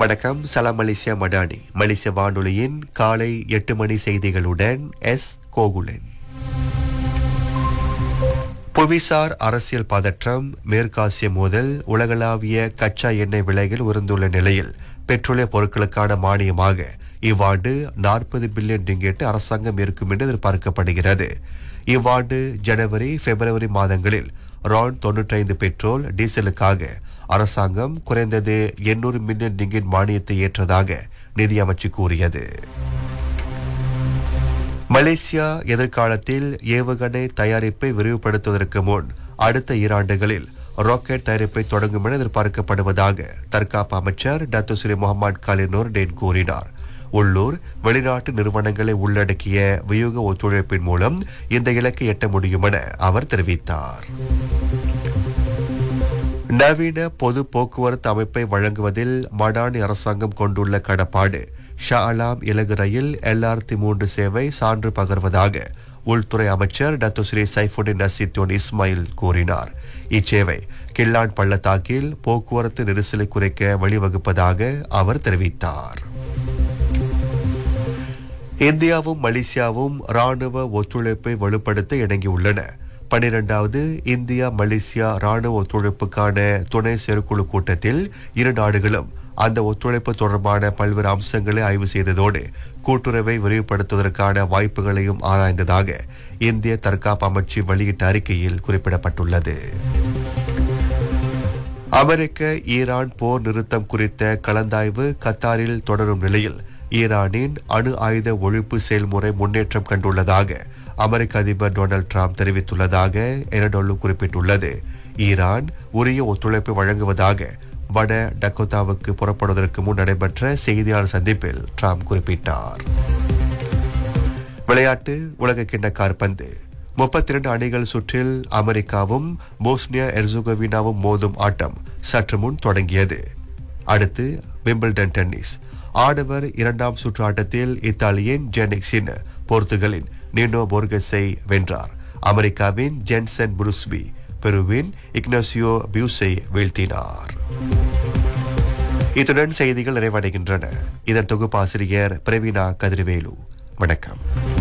வணக்கம் சலாம் மலேசியா மடானி மலேசிய வானொலியின் காலை எட்டு மணி செய்திகளுடன் எஸ் கோகுலன் புவிசார் அரசியல் பதற்றம் மேற்காசிய மோதல் உலகளாவிய கச்சா எண்ணெய் விலைகள் உயர்ந்துள்ள நிலையில் பெட்ரோலிய பொருட்களுக்கான மானியமாக இவ்வாண்டு நாற்பது பில்லியன் ரிங்கெட் அரசாங்கம் இருக்கும் என்று எதிர்பார்க்கப்படுகிறது இவ்வாண்டு ஜனவரி பிப்ரவரி மாதங்களில் ரான் தொன்னூற்றைந்து பெட்ரோல் டீசலுக்காக அரசாங்கம் குறைந்தது எண்ணூறு மில்லியன் ரிங்கெட் மானியத்தை ஏற்றதாக நிதியமைச்சு கூறியது மலேசியா எதிர்காலத்தில் ஏவுகணை தயாரிப்பை விரிவுபடுத்துவதற்கு முன் அடுத்த ஈராண்டுகளில் ராக்கெட் தயாரிப்பை தொடங்கும் என எதிர்பார்க்கப்படுவதாக தற்காப்பு அமைச்சர் Dato Seri Mohamed Khaled Nordin கூறினார் உள்ளூர் வெளிநாட்டு நிறுவனங்களை உள்ளடக்கிய வியூக ஒத்துழைப்பின் மூலம் இந்த இலக்கை எட்ட முடியும் என அவர் தெரிவித்தார் நவீன பொது போக்குவரத்து அமைப்பை வழங்குவதில் மடானி அரசாங்கம் கொண்டுள்ள கடப்பாடு ஷா அலாம் இலகு ரயில் எல்ஆர்டி மூன்று சேவை சான்று பகர்வதாக உள்துறை அமைச்சர் Dato Seri Saifuddin Nasution Ismail கூறினார் இச்சேவை கில்லான் பள்ளத்தாக்கில் போக்குவரத்து நெரிசலை குறைக்க வழிவகுப்பதாக அவர் தெரிவித்தார் இந்தியாவும் மலேசியாவும் ராணுவ ஒத்துழைப்பை வலுப்படுத்த இணங்கியுள்ளன பனிரெண்டாவது இந்தியா மலேசியா ராணுவ ஒத்துழைப்புக்கான துணை செயற்குழு கூட்டத்தில் இரு நாடுகளும் அந்த ஒத்துழைப்பு தொடர்பான பல்வேறு அம்சங்களை ஆய்வு செய்ததோடு கூட்டுறவை விரிவுபடுத்துவதற்கான வாய்ப்புகளையும் ஆராய்ந்ததாக இந்திய தற்காப்பு அமைச்சு வெளியிட்ட அறிக்கையில் குறிப்பிடப்பட்டுள்ளது அமெரிக்க ஈரான் போர் நிறுத்தம் குறித்த கலந்தாய்வு கத்தாரில் தொடரும் நிலையில் ஈரானின் அணு ஆயுத ஒழிப்பு செயல்முறை முன்னேற்றம் கண்டுள்ளதாக அமெரிக்க அதிபர் டொனால்ட் ட்ரம்ப் தெரிவித்துள்ளதாக எனடொல்லு குறிப்பிட்டுள்ளது ஈரான் உரிய ஒத்துழைப்பு வழங்குவதாக வட டக்கோத்தாவுக்கு புறப்படுவதற்கு முன் நடைபெற்ற செய்தியாளர் சந்திப்பில் ட்ரம்ப் குறிப்பிட்டார் விளையாட்டு உலக கிண்ண காற்பந்து முப்பத்தி இரண்டு அணிகள் சுற்றில் அமெரிக்காவும் போஸ்னியா எர்சுகோவினாவும் மோதும் ஆட்டம் சற்று முன் தொடங்கியது அடுத்து விம்பிள்டன் டென்னிஸ் ஆடவர் இரண்டாம் சுற்று ஆட்டத்தில் இத்தாலியின் ஜெனிக்ஸின் போர்த்துகலின் நீனோ போர்கஸை வென்றார் அமெரிக்காவின் ஜென்சன் புருஸ்பி பெருவின் இக்னசியோ பியூஸை வீழ்த்தினார் இத்துடன் செய்திகள் நிறைவடைகின்றன இதன் தொகுப்பாசிரியர் பிரவீனா கதிர்வேலு வணக்கம்